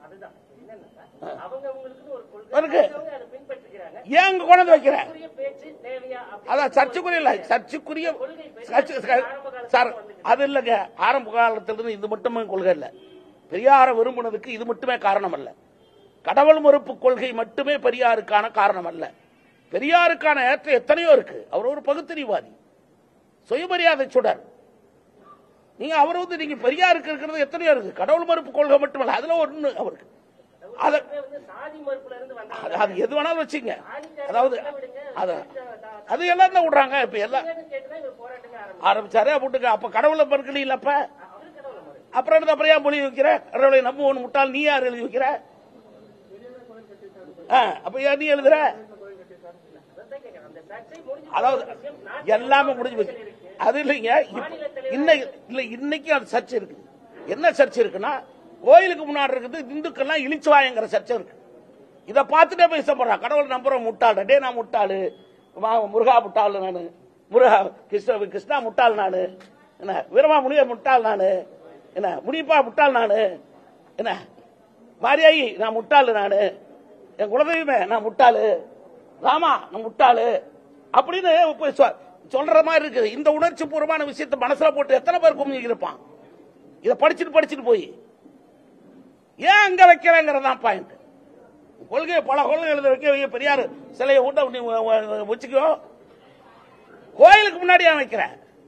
அதுதான் என்னன்னா அவங்க உங்களுக்கு ஒரு கொள்கை இருக்கு. அவங்க அதை பின்பற்றுகிறாங்க ஏன் அங்க கொண்டு வந்து வைக்கிற சர்ச்சைக்குரிய பேச்சு தேவையா அப்படி அதான் சர்ச்சைக்குரிய இல்ல சர்ச்சைக்குரிய சர்ச்சை- சார் அது இல்லைங்க ஆரம்ப காலத்திலிருந்து இது மட்டுமே கொள்கை இல்ல பெரியார விரும்பினதுக்கு இது மட்டுமே காரணம் அல்ல கடவுள் மறுப்பு கொள்கை மட்டுமே பெரியாருக்கான காரணம் அல்ல பெரியாருக்கான ஏற்றம் எத்தனையோ இருக்கு அவர் ஒரு பகுத்தறிவாதி சுயமரியாதை சுடர் நீங்க அவர் வந்து நீங்க பெரியாருக்கு இருக்கிறது எத்தனையோ இருக்கு கடவுள் மறுப்பு கொள்கை மட்டுமல்ல அதுல ஒண்ணு அவருக்கு அத வந்து சாதி மறுப்புல இருந்து வந்தாங்க அது- அது எது வேணாலும் வச்சுங்க அதாவது அது அது எல்லாம் தான் விடுறாங்க இப்ப எல்லாம் கேட்டுதான் இவர் போராட்டமே ஆரம்பிச்சு ஆரம்பிச்சாரு அப்படிங்க அப்ப கடவுளை மறுக்கல அப்ப அப்புறம் என்ன அப்புறம் ஏன் மொழி வைக்கிற கடவுளை நம்ப ஒன்று முட்டாள் நீ யார் எழுதி வைக்கிற ஆ, அப்ப ஏன் நீ எழுதுற அந்த சர்ச்சை முடிஞ்சு அதாவது எல்லாமே முடிஞ்சு போச்சு அது இல்லைங்க இப்ப- இன்னைக்கு இல்ல இன்னைக்கு அது சர்ச்சை இருக்கு என்ன சர்ச்சை இருக்குன்னா கோயிலுக்கு முன்னாடி இருக்குது இந்துக்கள்லாம் இழிச்சுவாயங்கிற சர்ச்சை இருக்கு இத பார்த்துட்டே போய் இஷ்டப்படுறான் கடவுள் நம்புறோம் முட்டாள் டே நான் முட்டாளு மா- முருகா முட்டாள் நானு முருகா கிருஷ்ண கிருஷ்ணா முட்டாள் நானு என்ன வீரமா முனிய முட்டாள் நானு என்ன முனிப்பா முட்டாள் நானு என்ன மாரியாயி நான் முட்டாளு நானு என் குலதெய்வமே நான் முட்டாளு ராமா நான் முட்டாளு அப்படின்னு போய் சொ- சொல்ற மாதிரி இருக்குது இந்த உணர்ச்சி பூர்வமான விஷயத்தை மனசுல போட்டு எத்தனை பேர் குமிஞ்சு இருப்பான் இதை படிச்சுட்டு படிச்சுட்டு போய் ஏன் அங்க வைக்கிறேங்கிறதான் பாயிண்ட் கொள்கை பல கொள்கை எழுத வைக்க வைக்க பெரியார் சிலையை ஊட்ட நீ வ- வ- வச்சுக்கோ கோயிலுக்கு முன்னாடி ஏன் வைக்கிற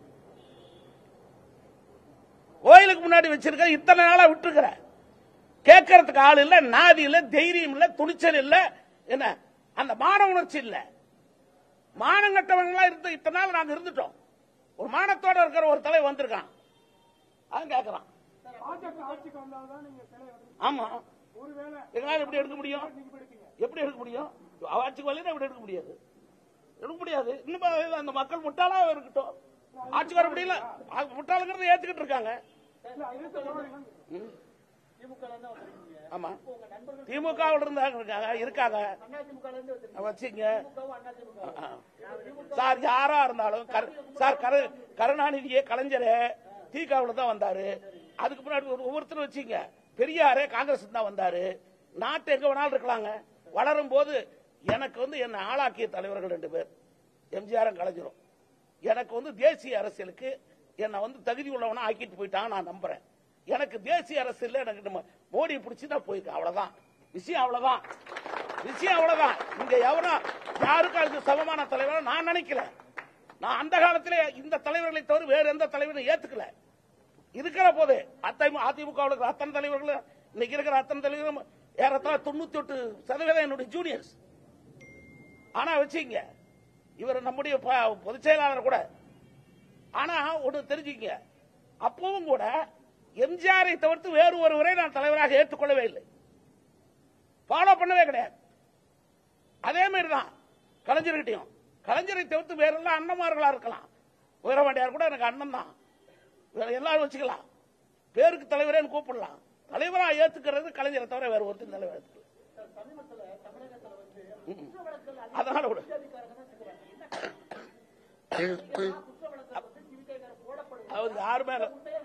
கோயிலுக்கு முன்னாடி வச்சிருக்க இத்தனை நாளா விட்டுருக்கிற கேட்கறதுக்கு ஆள் இல்ல நாதி இல்ல தைரியம் இல்ல துணிச்சல் இல்ல என்ன அந்த மான உணர்ச்சி இல்ல மானம் கட்டவங்களா இருந்து இத்தனை நாள் நாங்க இருந்துட்டோம் ஒரு மானத்தோட இருக்கிற ஒரு தலை வந்திருக்கான் அவன் கேட்கறான் பாஜக ஆட்சிக்கு வந்தால்தான் நீங்க சிலை வந்து ஆமா ஒருவேளை எங்களால எப்படி எடுக்க முடியும் எப்படி எடுக்க முடியும் ஆட்சிக்கு வரலாம் எப்படி எடுக்க முடியாது எடுக்க முடியாது இன்னும் அந்த மக்கள் முட்டாளா இருக்கட்டும் ஆட்சிக்கு வர முடியல அது முட்டாளுங்கிறத ஏத்துக்கிட்டு இருக்காங்க இல்ல இதை சொல்றீங்க ம். திமுக தான் வந்திருக்கீங்க ஆமா உங்க நண்பர்கள் திமுக இருந்தாங்க இருக்காங்க இருக்காங்க அதிமுக இருந்து வந்திருக்கீங்க வச்சுங்க அதிமுக ஆ. சார் யாரா இருந்தாலும் கரு- சார் கரு கருணாநிதியே கலைஞரே திகாவுல தான் வந்தாரு அதுக்கு முன்னாடி ஒரு ஒவ்வொருத்தரும் வச்சுங்க பெரியாரே காங்கிரஸ் தான் வந்தாரு நாட்டு எங்க வேணாலும் இருக்கலாங்க வளரும் போது எனக்கு வந்து என்ன ஆளாக்கிய தலைவர்கள் ரெண்டு பேர் எம்ஜிஆரும் கலைஞரும் எனக்கு வந்து தேசிய அரசியலுக்கு என்னை வந்து தகுதி உள்ளவனா ஆக்கிட்டு போயிட்டாங்க நான் நம்புறேன் எனக்கு தேசிய அரசியல் எனக்கு நம்ம மோடி பிடிச்சி தான் போயிருக்கேன் அவ்வளவுதான் விஷயம் அவ்வளவுதான் விஷயம் அவ்வளவுதான் இங்க எவரோ யாருக்கும் அதுக்கு சமமான தலைவரை நான் நினைக்கல நான் அந்த காலத்திலே இந்த தலைவர்களை தவிர வேற எந்த தலைவரும் ஏத்துக்கல இருக்கிற போது அதிமுக அதிமுக வுல இருக்கிற அத்தனை தலைவர்கள் இன்னைக்கு இருக்கிற அத்தனை தலைவர்களும் ஏறத்தாழ தொண்ணூத்தி எட்டு சதவீதம் என்னுடைய ஜூனியர்ஸ் ஆனா வச்சுங்க இவர் நம்முடைய ப- பொதுச் செயலாளர் கூட ஆனா ஒண்ணு தெரிஞ்சுங்க அப்பவும் கூட எம்ஜிஆரை தவிர்த்து வேறு ஒருவரை நான் தலைவராக ஏற்றுக்கொள்ளவே இல்லை ஃபாலோ பண்ணவே கிடையாது அதே மாதிரி தான் கலைஞர்கிட்டையும் கலைஞரை தவிர்த்து வேற எல்லாம் அண்ணன்மார்களா இருக்கலாம் வீரபாண்டியார் கூட எனக்கு அண்ணன் தான் வேற எல்லாரும் வச்சுக்கலாம் பேருக்கு தலைவரேன்னு கூப்பிடலாம் தலைவரா ஏத்துக்கிறது கலைஞரை தவிர வேற ஒருத்தர் தலைவர் ஏத்துக்கல ம். அதனால விடு அவர் யாரு மேல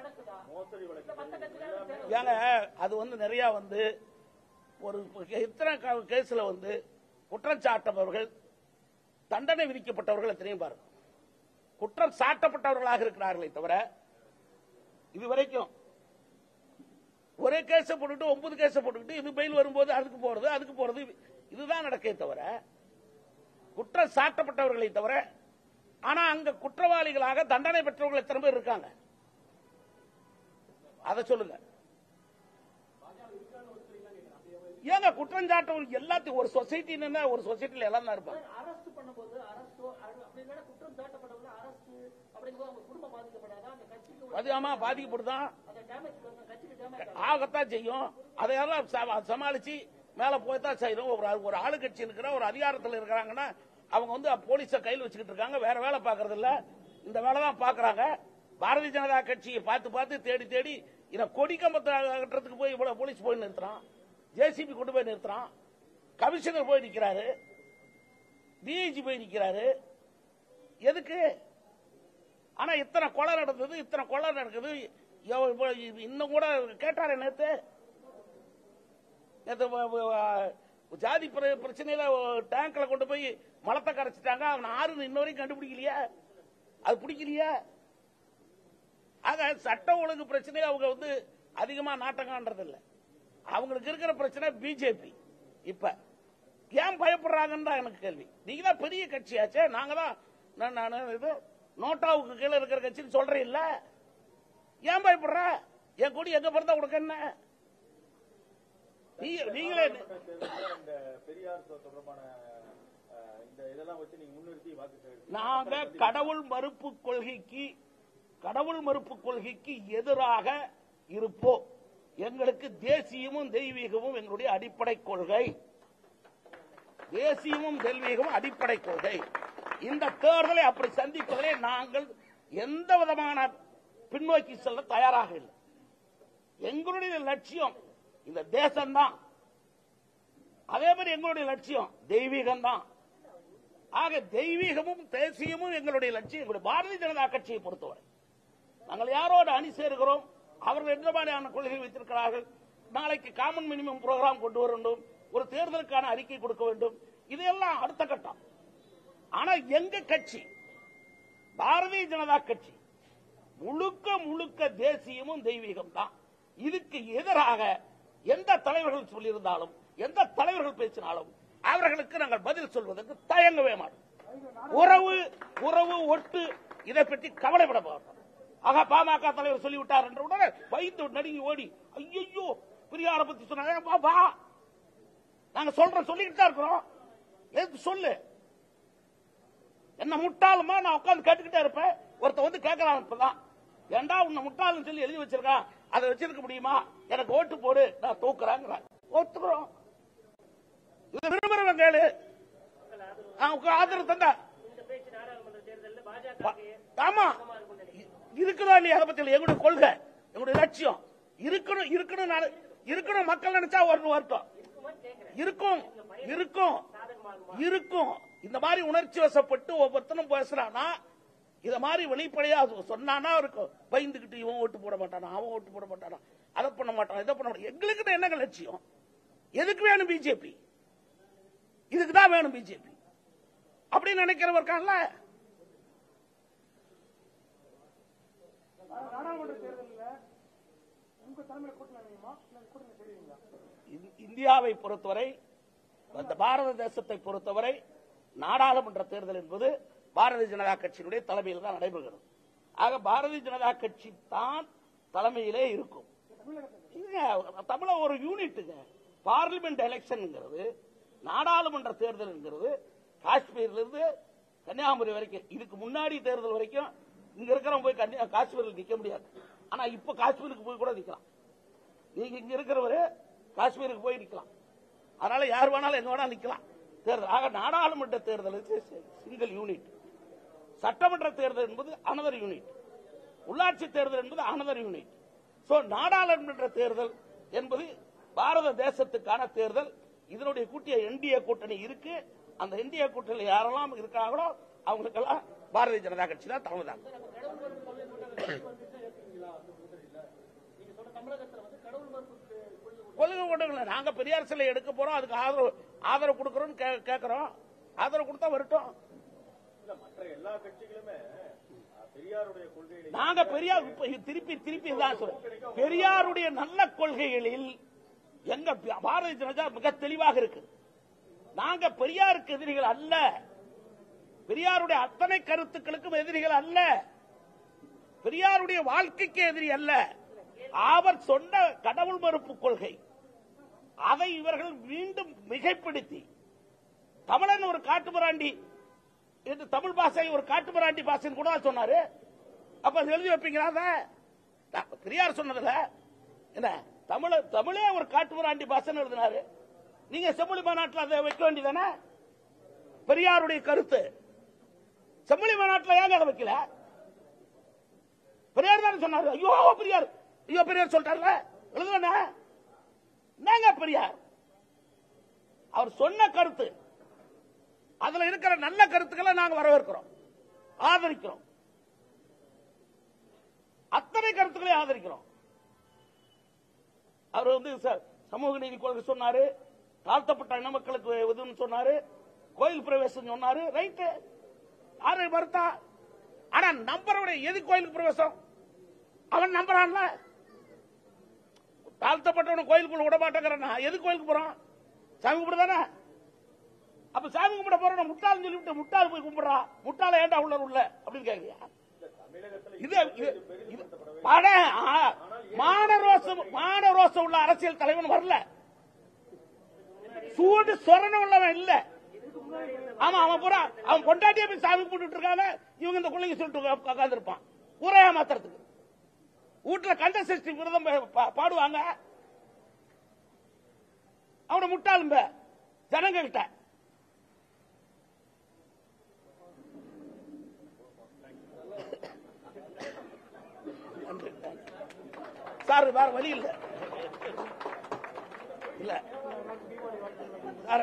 ஏங்க அது வந்து நிறைய வந்து ஒரு இத்தனை க- கேஸ்ல வந்து குற்றம் சாட்டப்பவர்கள் தண்டனை விதிக்கப்பட்டவர்கள் எத்தனையும் பாருங்க குற்றம் சாட்டப்பட்டவர்களாக இருக்கிறார்களே தவிர இதுவரைக்கும் ஒரே கேஸ போட்டுட்டு ஒன்பது கேஸ போட்டுக்கிட்டு இது பெயில் வரும்போது அதுக்கு போறது அதுக்கு போறது இதுதான் நடக்கே தவிர குற்றம் சாட்டப்பட்டவர்களை தவிர ஆனா அங்க குற்றவாளிகளாக தண்டனை பெற்றவர்கள் எத்தனை பேர் இருக்காங்க அதை சொல்லுங்க ஏங்க குற்றம் சாட்டவர்கள் எல்லாத்தையும் ஒரு சொசைட்டின்னு ஒரு சொசைட்டில எல்லாம் தான் இருப்பாங்க அரசு பண்ணும்போது அரசோ அப்படி இல்லைன்னா குற்றம் சாட்டப்படவில்லை அரசு அப்படிங்கும்போது அவங்க குடும்பம் பாதிக்கப்படாதா அந்த கட்சிக்கு அது ஆமா பாதிக்கப்படுதான் அந்த டேமேஜ் கட்சிக்கு டேமேஜ் ஆகத்தான் செய்யும் அதையெல்லாம் ச- சமாளிச்சு மேல போய்தான் செய்யணும் ஒரு ஒரு ஆளுங்கட்சி இருக்கிற ஒரு அதிகாரத்தில் இருக்கிறாங்கன்னா அவங்க வந்து போலீஸ கையில் வச்சுக்கிட்டு இருக்காங்க வேற வேலை பார்க்கறது இல்ல இந்த வேலை தான் பாக்குறாங்க பாரதிய ஜனதா கட்சியை பார்த்து பார்த்து தேடி தேடி இதை கொடி கம்பத்தை கட்டுறதுக்கு போய் இவ்வளவு போலீஸ் போய் நிறுத்துறான் ஜேசிபி கொண்டு போய் நிறுத்துறான் கமிஷனர் போய் நிக்கிறாரு டிஐஜி போய் நிக்கிறாரு எதுக்கு ஆனா இத்தனை கொலை நடந்தது இத்தனை கொலை நடக்குது எவ்வ- இப்ப இன்னும் கூட கேட்டாரு நேத்து நேத்து வ- வ- வ- ஜாதி பிர- பிரச்சனையில டேங்க்ல கொண்டு போய் மலத்தை கரைச்சிட்டாங்க அவன் ஆறுன்னு இன்ன வரைக்கும் கண்டுபிடிக்கலையா அது பிடிக்கலையா ஆக சட்ட ஒழுங்கு பிரச்சனை அவங்க வந்து அதிகமா நாட்டம் காண்றது இல்ல அவங்களுக்கு இருக்கிற பிரச்சனை பிஜேபி இப்ப ஏன் பயப்படுறாங்கன்னு தான் எனக்கு கேள்வி நீங்க தான் பெரிய கட்சியாச்சே நாங்க தான் நான் நான் இது நோட்டாவுக்கு கீழே இருக்கிற கட்சின்னு சொல்றேன் இல்ல ஏன் பயப்படுற என் கொடி எங்க பிறந்தா உனக்கு என்ன நீ- நீங்களே தேர்தல்ல இந்த பெரியார் தொ- தொடர்பான அஹ், இந்த இதெல்லாம் வச்சு நீங்க முன்னிறுத்தி வாக்கு சேகரிச்சு நாங்க கடவுள் மறுப்பு கொள்கைக்கு கடவுள் மறுப்பு கொள்கைக்கு எதிராக இருப்போம் எங்களுக்கு தேசியமும் தெய்வீகமும் எங்களுடைய அடிப்படை கொள்கை தேசியமும் தெய்வீகமும் அடிப்படை கொள்கை இந்த தேர்தலை அப்படி சந்திப்பதிலே நாங்கள் எந்த விதமான பின்னோக்கி செல்ல தயாராக இல்லை எங்களுடைய லட்சியம் இந்த தேசம்தான் அதே மாதிரி எங்களுடைய லட்சியம் தெய்வீகம் தான் ஆக தெய்வீகமும் தேசியமும் எங்களுடைய லட்சியம் எங்களுடைய பாரதிய ஜனதா கட்சியை பொறுத்தவரை நாங்கள் யாரோடு அணி சேர்கிறோம் அவர்கள் எந்த மாதிரியான கொள்கை வைத்திருக்கிறார்கள் நாளைக்கு காமன் மினிமம் புரோகிராம் கொண்டு வர வேண்டும் ஒரு தேர்தலுக்கான அறிக்கை கொடுக்க வேண்டும் இதெல்லாம் அடுத்த கட்டம் ஆனா எங்க கட்சி பாரதிய ஜனதா கட்சி முழுக்க முழுக்க தேசியமும் தெய்வீகம் தான் இதுக்கு எதிராக எந்த தலைவர்கள் சொல்லியிருந்தாலும் எந்த தலைவர்கள் பேசினாலும் அவர்களுக்கு நாங்கள் பதில் சொல்வதற்கு தயங்கவே மாட்டோம் உறவு உறவு ஒட்டு இதை பற்றி கவலைப்பட மாட்டோம் ஆக பாமக தலைவர் சொல்லிவிட்டார் என்ற உடனே பயந்து நடுங்கி ஓடி ஐயோ பெரியார பத்தி சொன்னாங்க வா, வா நாங்க சொல்றோம் சொல்லிக்கிட்டு தான் இருக்கிறோம் எதுக்கு சொல்லு என்ன முட்டாளுமா நான் உட்கார்ந்து கேட்டுக்கிட்டே இருப்பேன் ஒருத்த வந்து கேட்கலாம் இப்பதான் ஏண்டா உன்னை முட்டாளுன்னு சொல்லி எழுதி வச்சிருக்கான் அதை வச்சிருக்க முடியுமா எனக்கு ஓட்டு போடு நான் தூக்குறாங்க ஒத்துக்கிறோம் இது விரும்புறவன் கேளு ஆ, உங்க ஆதரவு தந்தா இந்த பேச்சு நாடாளுமன்ற தேர்தலில் பா- பாஜக ஆமா இ- இருக்குதா இல்லையா அதை பத்தி இல்லை. எங்களுடைய கொள்கை எங்களுடைய லட்சியம் இருக்கணும் இருக்கணும் நாடு- இருக்கணும் மக்கள் நினைச்சா வரணும் வரட்டும் இருக்கும் இருக்கும் இருக்கும் இந்த மாதிரி உணர்ச்சி வசப்பட்டு ஒவ்வொருத்தனும் பேசுறானா இத மாதிரி வெளிப்படையா அது சொன்னானா இருக்கும் பயந்துகிட்டு இவன் ஓட்டு போட மாட்டானா அவன் ஓட்டு போட மாட்டானா அதை பண்ண மாட்டான் இதை பண்ண மாட்டான் எங்களுக்கு என்னங்க லட்சியம் எதுக்கு வேணும் பிஜேபி இதுக்கு தான் வேணும் பிஜேபி அப்படின்னு நினைக்கிறவர் இருக்கான்ல நாடாளுமன்ற தேர்தலில் உங்க தலைமையில கூட்டணி அமையுமா இல்ல கூட்டணி தெரியுங்களா இந்- இந்தியாவை பொறுத்தவரை இந்த பாரத தேசத்தை பொறுத்தவரை நாடாளுமன்ற தேர்தல் என்பது பாரதிய ஜனதா கட்சியினுடைய தலைமையில் தான் நடைபெறுகிறது ஆக பாரதிய ஜனதா கட்சி தான் தலைமையிலே இருக்கும் இல்லைங்க, தமிழ ஒரு யூனிட்டுங்க பார்லிமெண்ட் எலெக்ஷன்ங்கிறது நாடாளுமன்ற தேர்தல்ங்கிறது காஷ்மீர்ல இருந்து கன்னியாகுமரி வரைக்கும் இதுக்கு முன்னாடி தேர்தல் வரைக்கும் இங்க இருக்கிறவங்க போய் கன்னியா காஷ்மீரில் நிக்க முடியாது ஆனா இப்ப காஷ்மீருக்கு போய் கூட நிக்கலாம் நீங்க இங்க இருக்கிறவரு காஷ்மீருக்கு போய் நிக்கலாம் அதனால யார் வேணாலும் எங்க வேணாலும் நிக்கலாம் தேர்தல் ஆக நாடாளுமன்ற தேர்தல் சிங்கிள் யூனிட் சட்டமன்ற தேர்தல் என்பது அனதர் யூனிட் உள்ளாட்சி தேர்தல் என்பது அனதர் யூனிட் சோ நாடாளுமன்ற தேர்தல் என்பது பாரத தேசத்துக்கான தேர்தல் இதனுடைய கூட்டிய என்டிஏ கூட்டணி இருக்கு அந்த என்டிஏ கூட்டணியில் யாரெல்லாம் இருக்காங்களோ அவங்களுக்கெல்லாம் பாரதிய ஜனதா கட்சி தான் தலைமை தான் நீங்க சொல்ற தமிழகத்துல வந்து கடவுள் மறுப்புக்கு கொள்கை கொள்கை கொண்டுங்கள நாங்க பெரியார் சிலை எடுக்க போறோம் அதுக்கு ஆதரவு ஆதரவு கொடுக்கறோம் கேட்கறோம் ஆதரவு கொடுத்தா வரட்டும் இல்ல மற்ற எல்லா கட்சிகளுமே அஹ், பெரியாருடைய கொள்கையில நாங்க பெரியார் இப்ப திருப்பி திருப்பி தான் சொல்றேன் பெரியாருடைய நல்ல கொள்கைகளில் எங்க பாரதிய ஜனதா மிக தெளிவாக இருக்கு நாங்க பெரியாருக்கு எதிரிகள் அல்ல பெரியாருடைய அத்தனை கருத்துக்களுக்கும் எதிரிகள் அல்ல பெரியாருடைய வாழ்க்கைக்கு எதிரி அல்ல அவர் சொன்ன கடவுள் மறுப்பு கொள்கை அதை இவர்கள் மீண்டும் மிகைப்படுத்தி தமிழன் ஒரு காட்டுமிராண்டி என்று தமிழ் பாஷை ஒரு காட்டுமிராண்டி பாஷைன்னு கூட தான் சொன்னாரு அப்ப அது எழுதி வைப்பீங்களா அத? நான் பெரியார் சொன்னதுல என்ன தமிழ தமிழே ஒரு காட்டுமிராண்டி பாஷைன்னு எழுதினாரு நீங்க செம்மொழி மாநாட்டில் அதை வைக்க வேண்டியதானே பெரியாருடைய கருத்து செம்மொழி மாநாட்டில் ஏங்க அதை வைக்கல பெரியார் தானே சொன்னாரு ஐயோ பெரியார் ஐயோ பெரியார் சொல்லிட்டார்ல எழுதுவேண்ணா என்னங்க பெரியார் அவர் சொன்ன கருத்து அதுல இருக்கிற நல்ல கருத்துக்களை நாங்க வரவேற்கிறோம் ஆதரிக்கிறோம் அத்தனை கருத்துக்களை ஆதரிக்கிறோம் அவர் வந்து ச- சமூக நீதி கொள்கை சொன்னாரு தாழ்த்தப்பட்ட இன மக்களுக்கு இதுன்னு சொன்னாரு கோயில் பிரவேசம் சொன்னாரு ரைட்டு யாரு மறுத்தா ஆனா நம்பரோட எது கோயிலுக்கு பிரவேசம் அவன் நம்புறான்ல தாழ்த்தப்பட்டவன கோயிலுக்குள்ள விட மாட்டேங்கிறான் எது கோயிலுக்கு போறான் சாமி கும்பிடுதானே அப்ப சாமி கும்பிட போறோம் முட்டாள்னு சொல்லிவிட்டு முட்டாள் போய் கும்பிடுறா முட்டாள ஏன்டா உள்ள உள்ள அப்படின்னு கேக்குறியா இது இது- இது பட ஆ, மான ரோசம் மான ரோசம் உள்ள அரசியல் தலைவன் வரல சூடு சொரணம் உள்ளவன் இல்ல ஆமா அவன் பூரா அவன் பொண்டாட்டியே போய் சாமி கும்பிட்டு இருக்காங்க இவங்க இந்த பிள்ளைங்க சொல்லிட்டு உட்கார்ந்து இருப்பான் ஊரே மாத்துறதுக்கு வீட்டுல கந்த சஷ்டி விரதம் பா- பா- பாடுவாங்க அவனை முட்டாளும்ப ஜனங்க கிட்ட நன்றி. சார் வேற வழி இல்ல இல்ல சார்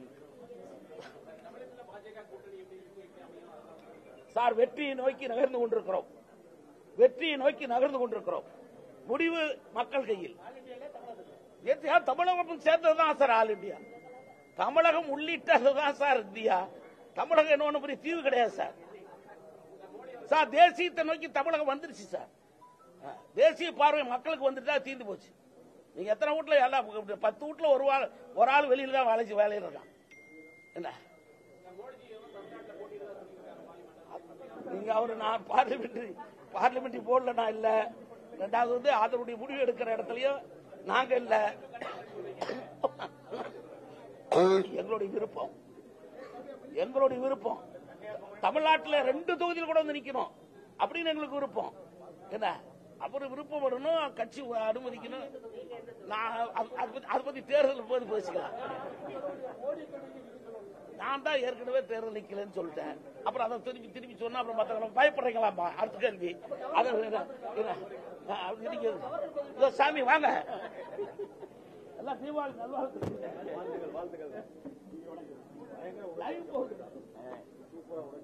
சார் வெற்றியை நோக்கி நகர்ந்து கொண்டிருக்கிறோம் வெற்றியை நோக்கி நகர்ந்து கொண்டிருக்கிறோம் முடிவு மக்கள் கையில் ஏத்தியா தமிழகம் சேர்ந்ததுதான் சார் ஆல் இந்தியா தமிழகம் உள்ளிட்டதுதான் சார் இந்தியா தமிழகம் என்ன ஒண்ணு பெரிய தீவு கிடையாது சார் சார் தேசியத்தை நோக்கி தமிழகம் வந்துருச்சு சார் ஆ, தேசிய பார்வை மக்களுக்கு வந்துட்டா தீர்ந்து போச்சு நீங்க எத்தனை வீட்டுல எல்லாம் பத்து வீட்டுல ஒரு ஆள் ஒரு ஆள் வெளியில தான் வேலை வேலையில் இருக்கான் என்ன நீங்க அவரு நான் பார்லிமெண்ட் பார்லிமெண்ட் போர்டுல நான் இல்ல ரெண்டாவது வந்து அதனுடைய முடிவு எடுக்கிற இடத்துலயும் நாங்க இல்ல எங்களுடைய விருப்பம் எங்களுடைய விருப்பம் தமிழ்நாட்டில் ரெண்டு தொகுதியில் கூட வந்து நிக்கணும் அப்படின்னு எங்களுக்கு விருப்பம் என்ன அப்புறம் விருப்பம் வரணும் கட்சி அனுமதிக்கணும் நான் அது- அது பத்தி- அதை பத்தி தேர்தல் போது பேசிக்கலாம் நான் தான் ஏற்கனவே தேர்தல் நிக்கலன்னு சொல்லிட்டேன் அப்புறம் அதை திருப்பி திருப்பி சொன்னா அப்புறம் மத்தவங்க பயப்படுறீங்களாப்பா அடுத்த கேள்வி அதை என்ன- என்ன? ஆ, அப்படி இருக்குது. இதோ சாமி வாங்க எல்லாம் தீபாவளி நல்வாழ்த்து லைவ் போகுது